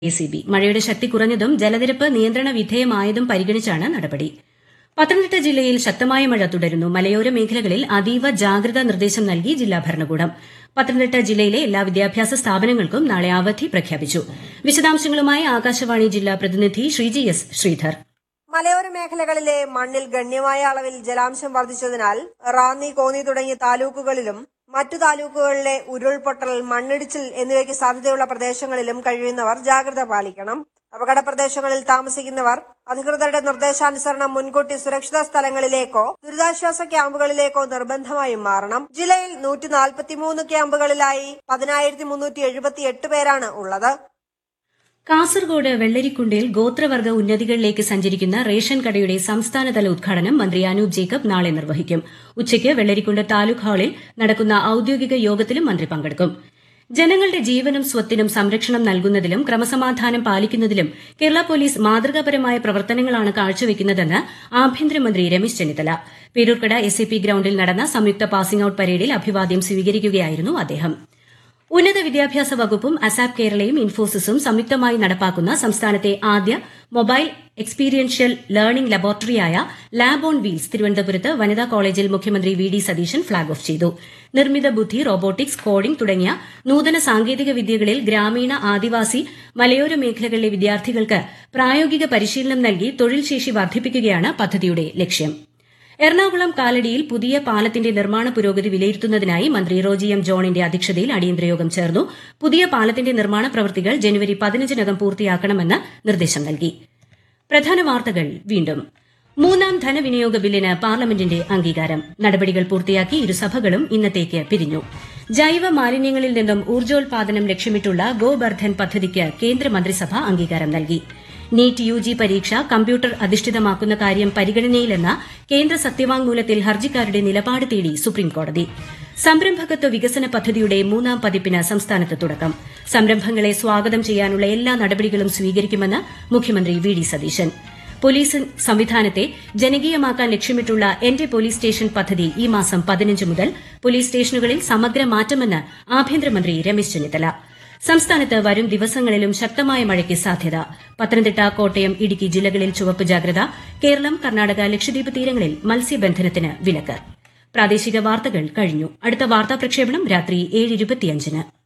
കെസിബി മഴയുടെ ശക്തി കുറഞ്ഞതും ജലനിരപ്പ് നിയന്ത്രണ വിധേയമായതും പരിഗണിച്ചാണ് നടപടി പത്തനംതിട്ട ജില്ലയിൽ ശക്തമായ മഴ തുടരുന്നു മലയോര മേഖലകളിൽ അതീവ ജാഗ്രതാ നിർദ്ദേശം നൽകി ജില്ലാ ഭരണകൂടം പത്തനംതിട്ട ജില്ലയിലെ എല്ലാ വിദ്യാഭ്യാസ സ്ഥാപനങ്ങൾക്കും നാളെ അവധി പ്രഖ്യാപിച്ചു വിശദാംശങ്ങളുമായി ആകാശവാണി ജില്ലാ പ്രതിനിധി ശ്രീജി എസ് ശ്രീധർ മലയോര മേഖലകളിലെ മണ്ണിൽ ഗണ്യമായ അളവിൽ ജലാംശം വർദ്ധിച്ചതിനാൽ റാന്നി കോന്നി തുടങ്ങിയ താലൂക്കുകളിലും മറ്റു താലൂക്കുകളിലെ ഉരുൾപൊട്ടൽ മണ്ണിടിച്ചിൽ എന്നിവയ്ക്ക് സാധ്യതയുള്ള പ്രദേശങ്ങളിലും കഴിയുന്നവർ ജാഗ്രത പാലിക്കണം അപകട പ്രദേശങ്ങളിൽ താമസിക്കുന്നവർ അധികൃതരുടെ നിർദ്ദേശാനുസരണം മുൻകൂട്ടി സുരക്ഷിത സ്ഥലങ്ങളിലേക്കോ ദുരിതാശ്വാസ ക്യാമ്പുകളിലേക്കോ നിർബന്ധമായും മാറണം ജില്ലയിൽ നൂറ്റി നാൽപ്പത്തിമൂന്ന് ക്യാമ്പുകളിലായി പതിനായിരത്തി മുന്നൂറ്റി എഴുപത്തി എട്ട് പേരാണ് ഉള്ളത് കാസർഗോഡ് വെള്ളരിക്കുണ്ടിൽ ഗോത്രവർഗ ഉന്നതികളിലേക്ക് സഞ്ചരിക്കുന്ന റേഷൻ കടയുടെ സംസ്ഥാനതല ഉദ്ഘാടനം മന്ത്രി അനൂപ് ജേക്കബ് നാളെ നിർവഹിക്കും ഉച്ചയ്ക്ക് വെള്ളരിക്കുണ്ട് താലൂക്ക് ഹാളിൽ നടക്കുന്ന ഔദ്യോഗിക യോഗത്തിലും മന്ത്രി പങ്കെടുക്കും ജനങ്ങളുടെ ജീവനും സ്വത്തിനും സംരക്ഷണം നൽകുന്നതിലും ക്രമസമാധാനം പാലിക്കുന്നതിലും കേരള പോലീസ് മാതൃകാപരമായ പ്രവർത്തനങ്ങളാണ് കാഴ്ചവെക്കുന്നതെന്ന് ആഭ്യന്തരമന്ത്രി രമേശ് ചെന്നിത്തല പേരൂർക്കട എസ് ഗ്രൌണ്ടിൽ നടന്ന സംയുക്ത പാസിംഗ് ഔട്ട് പരേഡിൽ അഭിവാദ്യം സ്വീകരിക്കുകയായിരുന്നു അദ്ദേഹം ഉന്നത വിദ്യാഭ്യാസ വകുപ്പും അസാപ് കേരളയും ഇൻഫോസിസും സംയുക്തമായി നടപ്പാക്കുന്ന സംസ്ഥാനത്തെ ആദ്യ മൊബൈൽ എക്സ്പീരിയൻഷ്യൽ ലേണിംഗ് ലബോറട്ടറിയായ ലാബ് ഓൺ വീൽസ് തിരുവനന്തപുരത്ത് വനിതാ കോളേജിൽ മുഖ്യമന്ത്രി V D Satheesan flag off ചെയ്തു നിർമ്മിത ബുദ്ധി റോബോട്ടിക്സ് കോഡിംഗ് തുടങ്ങിയ നൂതന സാങ്കേതിക വിദ്യകളിൽ ഗ്രാമീണ ആദിവാസി മലയോര മേഖലകളിലെ വിദ്യാർത്ഥികൾക്ക് പ്രായോഗിക പരിശീലനം നൽകി തൊഴിൽ ശേഷി വർദ്ധിപ്പിക്കുകയാണ് പദ്ധതിയുടെ ലക്ഷ്യം എറണാകുളം കാലടിയിൽ പുതിയ പാലത്തിന്റെ നിർമ്മാണ പുരോഗതി വിലയിരുത്തുന്നതിനായി മന്ത്രി റോജി എം ജോണിന്റെ അധ്യക്ഷതയിൽ അടിയന്തര യോഗം ചേർന്നു പുതിയ പാലത്തിന്റെ നിർമ്മാണ പ്രവൃത്തികൾ ജനുവരി പതിനഞ്ചിനകം പൂർത്തിയാക്കണമെന്ന് നിർദ്ദേശം നൽകി പ്രധാന വാർത്തകൾ വീണ്ടും മൂന്നാം ധനവിനിയോഗ ബില്ലിന് പാർലമെന്റിന്റെ അംഗീകാരം നടപടികൾ പൂർത്തിയാക്കി ഇരുസഭകളും ഇന്നത്തേക്ക് പിരിഞ്ഞു ജൈവ മാലിന്യങ്ങളിൽ നിന്നും ഊർജ്ജോൽപാദനം ലക്ഷ്യമിട്ടുള്ള ഗോബർധൻ പദ്ധതിക്ക് കേന്ദ്രമന്ത്രിസഭ അംഗീകാരം നൽകി നീറ്റ് യു ജി പരീക്ഷ കമ്പ്യൂട്ടർ അധിഷ്ഠിതമാക്കുന്ന കാര്യം പരിഗണനയിലെന്ന കേന്ദ്ര സത്യവാങ്മൂലത്തിൽ ഹർജിക്കാരുടെ നിലപാട് തേടി സുപ്രീംകോടതി സംരംഭകത്വ വികസന പദ്ധതിയുടെ മൂന്നാം പതിപ്പിന് സംസ്ഥാനത്ത് തുടക്കം സംരംഭങ്ങളെ സ്വാഗതം ചെയ്യാനുള്ള എല്ലാ നടപടികളും സ്വീകരിക്കുമെന്ന് മുഖ്യമന്ത്രി വി ഡി സതീശൻ പോലീസ് സംവിധാനത്തെ ജനകീയമാക്കാൻ ലക്ഷ്യമിട്ടുള്ള എന്റെ പോലീസ് സ്റ്റേഷൻ പദ്ധതി ഈ മാസം പതിനഞ്ച് മുതൽ പോലീസ് സ്റ്റേഷനുകളിൽ സമഗ്ര മാറ്റമെന്ന് ആഭ്യന്തരമന്ത്രി രമേശ് ചെന്നിത്തല സംസ്ഥാനത്ത് വരും ദിവസങ്ങളിലും ശക്തമായ മഴയ്ക്ക് സാധ്യത പത്തനംതിട്ട കോട്ടയം ഇടുക്കി ജില്ലകളിൽ ചുവപ്പ് ജാഗ്രത കേരളം കർണാടക ലക്ഷദ്വീപ് തീരങ്ങളിൽ മത്സ്യബന്ധനത്തിന് വിലക്ക് പ്രാദേശിക വാർത്തകൾ കഴിഞ്ഞു അടുത്ത വാർത്താ പ്രക്ഷേപണം രാത്രി ഏഴ് ഇരുപത്തിയഞ്ചിന്